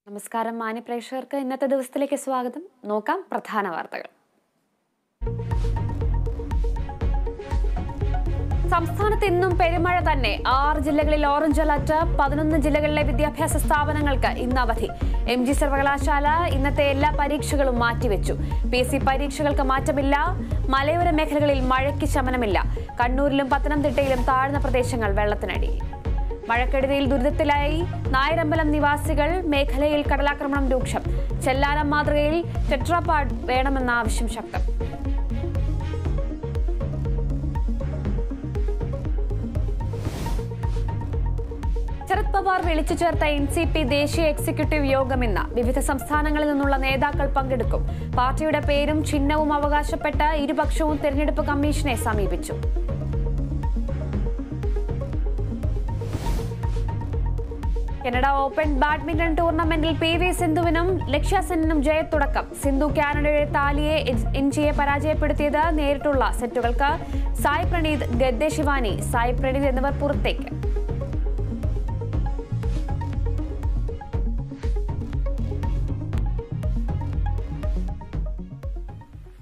നമസ്കാരം മാന്യ പ്രേക്ഷകർക്ക് ഇന്നത്തെ ദിവസത്തിലേക്ക് സ്വാഗതം നോക്കാം പ്രധാന വാർത്തകൾ സംസ്ഥാനത്ത് ഇന്നും പെരുമഴ തന്നെ ആറ് ജില്ലകളിൽ ഓറഞ്ച് അലർട്ട് പതിനൊന്ന് ജില്ലകളിലെ വിദ്യാഭ്യാസ സ്ഥാപനങ്ങൾക്ക് ഇന്ന് അവധി എം ജി സർവകലാശാല ഇന്നത്തെ എല്ലാ പരീക്ഷകളും മാറ്റിവെച്ചു പി എസ് സി പരീക്ഷകൾക്ക് മാറ്റമില്ല മലയോര മേഖലകളിൽ മഴയ്ക്ക് ശമനമില്ല കണ്ണൂരിലും പത്തനംതിട്ടയിലും താഴ്ന്ന പ്രദേശങ്ങൾ വെള്ളത്തിനടിയിൽ മഴക്കെടുതിയിൽ ദുരിതത്തിലായി നായരമ്പലം നിവാസികൾ മേഖലയിൽ കടലാക്രമണം രൂക്ഷം ചെല്ലാനം മാതൃകയിൽ ടെട്രാപാഡ് വേണമെന്ന ആവശ്യം ശക്തം ശരത് പവാർ വിളിച്ചു ചേർത്ത എൻ സി പി ദേശീയ എക്സിക്യൂട്ടീവ് യോഗം ഇന്ന് വിവിധ സംസ്ഥാനങ്ങളിൽ നിന്നുള്ള നേതാക്കൾ പങ്കെടുക്കും പാർട്ടിയുടെ പേരും ചിഹ്നവും അവകാശപ്പെട്ട് ഇരുപക്ഷവും തെരഞ്ഞെടുപ്പ് കമ്മീഷനെ സമീപിച്ചു കനഡ ഓപ്പൺ ബാഡ്മിന്റൺ ടൂർണമെന്റിൽ പി വി സിന്ധുവിനും ലക്ഷ്യ സെന്നിനും ജയത്തുടക്കം സിന്ധു കാനഡയുടെ താലിയെ എൻജിയെ പരാജയപ്പെടുത്തിയത് നേരിട്ടുള്ള സെറ്റുകൾക്ക് സായ് പ്രണീത് ഗദ്ദെ ശിവാനി സായ് പ്രണീത് എന്നിവർ പുറത്തേക്ക്